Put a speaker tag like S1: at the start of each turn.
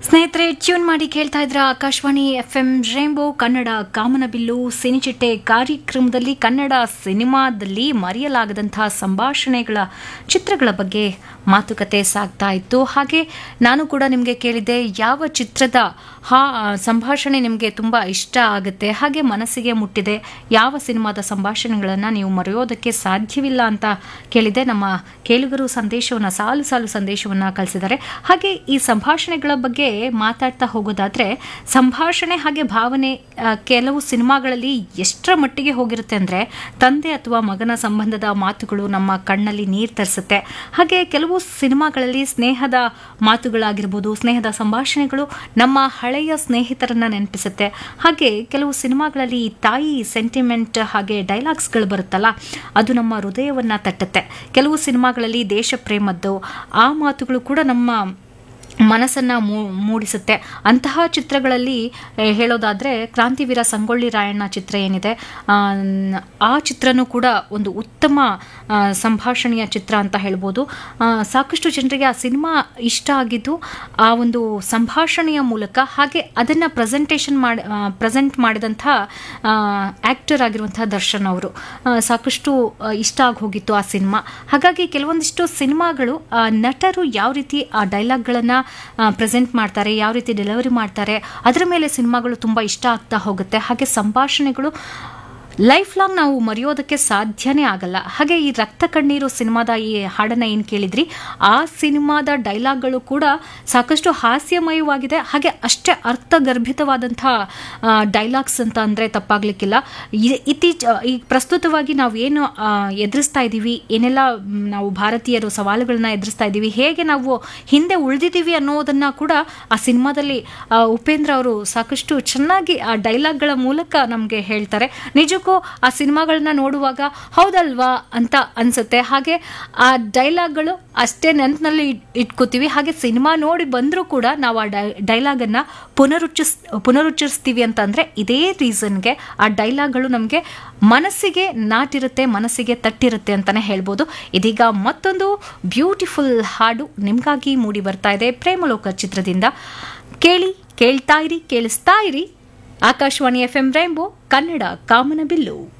S1: ಸ್ನೇಹಿತರೆ ಟ್ಯೂನ್ ಮಾಡಿ ಕೇಳ್ತಾ ಇದ್ರ ಆಕಾಶವಾಣಿ ಎಫ್ ಎಂ ರೇಂಬೋ ಕನ್ನಡ ಕಾಮನಬಿಲ್ಲು ಸಿನಿಚಿಟ್ಟೆ ಕಾರ್ಯಕ್ರಮದಲ್ಲಿ ಕನ್ನಡ ಸಿನಿಮಾದಲ್ಲಿ ಮರೆಯಲಾಗದಂತಹ ಸಂಭಾಷಣೆಗಳ ಚಿತ್ರಗಳ ಬಗ್ಗೆ ಮಾತುಕತೆ ಸಾಗ್ತಾ ಇತ್ತು ಹಾಗೆ ನಾನು ಕೂಡ ನಿಮಗೆ ಕೇಳಿದ್ದೆ ಯಾವ ಚಿತ್ರದ ಹಾ ಸಂಭಾಷಣೆ ನಿಮಗೆ ತುಂಬ ಇಷ್ಟ ಆಗುತ್ತೆ ಹಾಗೆ ಮನಸ್ಸಿಗೆ ಮುಟ್ಟಿದೆ ಯಾವ ಸಿನಿಮಾದ ಸಂಭಾಷಣೆಗಳನ್ನು ನೀವು ಮರೆಯೋದಕ್ಕೆ ಸಾಧ್ಯವಿಲ್ಲ ಅಂತ ಕೇಳಿದೆ ನಮ್ಮ ಕೇಳುಗರು ಸಂದೇಶವನ್ನು ಸಾಲು ಸಾಲು ಸಂದೇಶವನ್ನು ಕಳಿಸಿದ್ದಾರೆ ಹಾಗೆ ಈ ಸಂಭಾಷಣೆಗಳ ಬಗ್ಗೆ ಮಾತಾಡ್ತಾ ಹೋಗೋದಾದ್ರೆ ಸಂಭಾಷಣೆ ಹಾಗೆ ಭಾವನೆ ಆ, ಕೆಲವು ಸಿನಿಮಾಗಳಲ್ಲಿ ಎಷ್ಟರ ಮಟ್ಟಿಗೆ ಹೋಗಿರುತ್ತೆ ಅಂದರೆ ತಂದೆ ಅಥವಾ ಮಗನ ಸಂಬಂಧದ ಮಾತುಗಳು ನಮ್ಮ ಕಣ್ಣಲ್ಲಿ ನೀರು ತರಿಸುತ್ತೆ ಹಾಗೆ ಕೆಲವು ಸಿನಿಮಾಗಳಲ್ಲಿ ಸ್ನೇಹದ ಮಾತುಗಳಾಗಿರ್ಬೋದು ಸ್ನೇಹದ ಸಂಭಾಷಣೆಗಳು ನಮ್ಮ ಹಳೆಯ ಸ್ನೇಹಿತರನ್ನ ನೆನಪಿಸುತ್ತೆ ಹಾಗೆ ಕೆಲವು ಸಿನಿಮಾಗಳಲ್ಲಿ ಈ ತಾಯಿ ಸೆಂಟಿಮೆಂಟ್ ಹಾಗೆ ಡೈಲಾಗ್ಸ್ಗಳು ಬರುತ್ತಲ್ಲ ಅದು ನಮ್ಮ ಹೃದಯವನ್ನ ತಟ್ಟುತ್ತೆ ಕೆಲವು ಸಿನಿಮಾಗಳಲ್ಲಿ ದೇಶ ಪ್ರೇಮದ್ದು ಆ ಮಾತುಗಳು ಕೂಡ ನಮ್ಮ ಮನಸ್ಸನ್ನ ಮೂ- ಮೂಡಿಸುತ್ತೆ ಅಂತಹ ಚಿತ್ರಗಳಲ್ಲಿ ಆ, ಹೇಳೋದಾದ್ರೆ ಕ್ರಾಂತಿವೀರ ಸಂಗೊಳ್ಳಿ ರಾಯಣ್ಣ ಚಿತ್ರ ಏನಿದೆ ಆ, ನ್- ಆ ಚಿತ್ರನೂ ಕೂಡ ಒಂದು ಉತ್ತಮ ಆ, ಸಂಭಾಷಣೆಯ ಚಿತ್ರ ಅಂತ ಹೇಳ್ಬೋದು ಆ, ಸಾಕಷ್ಟು ಜನರಿಗೆ ಆ ಸಿನಿಮಾ ಇಷ್ಟ ಆಗಿದ್ದು ಆ ಒಂದು ಸಂಭಾಷಣೆಯ ಮೂಲಕ ಹಾಗೆ ಅದನ್ನು ಪ್ರೆಸೆಂಟೇಷನ್ ಮಾಡಿ ಪ್ರೆಸೆಂಟ್ ಮಾಡಿದಂಥ ಆ್ಯಕ್ಟರ್ ಆಗಿರುವಂತಹ ದರ್ಶನ್ ಅವರು ಆ, ಸಾಕಷ್ಟು ಆ, ಇಷ್ಟ ಆಗಿ ಹೋಗಿತ್ತು ಆ ಸಿನಿಮಾ ಹಾಗಾಗಿ ಕೆಲವೊಂದಿಷ್ಟು ಸಿನಿಮಾಗಳು ಆ, ನಟರು ಯಾವ ರೀತಿ ಆ ಡೈಲಾಗ್ಗಳನ್ನು ಪ್ರೆಸೆಂಟ್ ಮಾಡ್ತಾರೆ ಯಾವ ರೀತಿ ಡೆಲಿವರಿ ಮಾಡ್ತಾರೆ ಅದರ ಮೇಲೆ ಸಿನಿಮಾಗಳು ತುಂಬ ಇಷ್ಟ ಆಗ್ತಾ ಹೋಗುತ್ತೆ ಹಾಗೆ ಸಂಭಾಷಣೆಗಳು ಲೈಫ್ ಲಾಂಗ್ ನಾವು ಮರೆಯೋದಕ್ಕೆ ಸಾಧ್ಯನೇ ಆಗಲ್ಲ ಹಾಗೆ ಈ ರಕ್ತ ಕಣ್ಣೀರು ಸಿನಿಮಾದ ಈ ಹಾಡನ್ನ ಏನು ಕೇಳಿದ್ರಿ ಆ ಸಿನಿಮಾದ ಡೈಲಾಗ್ಗಳು ಕೂಡ ಸಾಕಷ್ಟು ಹಾಸ್ಯಮಯವಾಗಿದೆ ಹಾಗೆ ಅಷ್ಟೇ ಅರ್ಥಗರ್ಭಿತವಾದಂಥ ಡೈಲಾಗ್ಸ್ ಅಂತ ಅಂದರೆ ತಪ್ಪಾಗ್ಲಿಕ್ಕಿಲ್ಲ ಇ- ಇತ್ತೀಚ ಈ ಪ್ರಸ್ತುತವಾಗಿ ನಾವು ಏನು ಆ, ಎದುರಿಸ್ತಾ ಇದ್ದೀವಿ ಏನೆಲ್ಲ ಮ್, ನಾವು ಭಾರತೀಯರು ಸವಾಲುಗಳನ್ನ ಎದುರಿಸ್ತಾ ಇದ್ದೀವಿ ಹೇಗೆ ನಾವು ಹಿಂದೆ ಉಳಿದಿದ್ದೀವಿ ಅನ್ನೋದನ್ನ ಕೂಡ ಆ ಸಿನಿಮಾದಲ್ಲಿ ಆ, ಉಪೇಂದ್ರ ಅವರು ಸಾಕಷ್ಟು ಚೆನ್ನಾಗಿ ಆ ಡೈಲಾಗ್ಗಳ ಮೂಲಕ ನಮಗೆ ಹೇಳ್ತಾರೆ ನಿಜಕ್ಕೂ ಆ ಸಿನಿಮಾಗಳನ್ನ ನೋಡುವಾಗ ಹೌದಲ್ವಾ ಅಂತ ಅನ್ಸುತ್ತೆ ಹಾಗೆ ಆ ಡೈಲಾಗ್ಗಳು ಅಷ್ಟೇ ನೆನಪಿನಲ್ಲಿ ಇಟ್ಕೋತೀವಿ ಹಾಗೆ ಸಿನಿಮಾ ನೋಡಿ ಬಂದರೂ ಕೂಡ ನಾವು ಆ ಡೈ ಡೈಲಾಗನ್ನು ಪುನರುಚ್ಚರಿಸ್ ಪುನರುಚ್ಚರಿಸ್ತೀವಿ ಅಂತಂದರೆ ಇದೇ ರೀಸನ್ಗೆ ಆ ಡೈಲಾಗ್ಗಳು ನಮಗೆ ಮನಸ್ಸಿಗೆ ನಾಟಿರುತ್ತೆ ಮನಸ್ಸಿಗೆ ತಟ್ಟಿರುತ್ತೆ ಅಂತಲೇ ಹೇಳ್ಬೋದು ಇದೀಗ ಮತ್ತೊಂದು ಬ್ಯೂಟಿಫುಲ್ ಹಾಡು ನಿಮಗಾಗಿ ಮೂಡಿ ಬರ್ತಾ ಇದೆ ಪ್ರೇಮಲೋಕ ಚಿತ್ರದಿಂದ ಕೇಳಿ ಕೇಳ್ತಾ ಇರಿ ಕೇಳಿಸ್ತಾ ಇರಿ Akashvani F M rainbow Kannada ಕಾಮನಬಿಲ್ಲು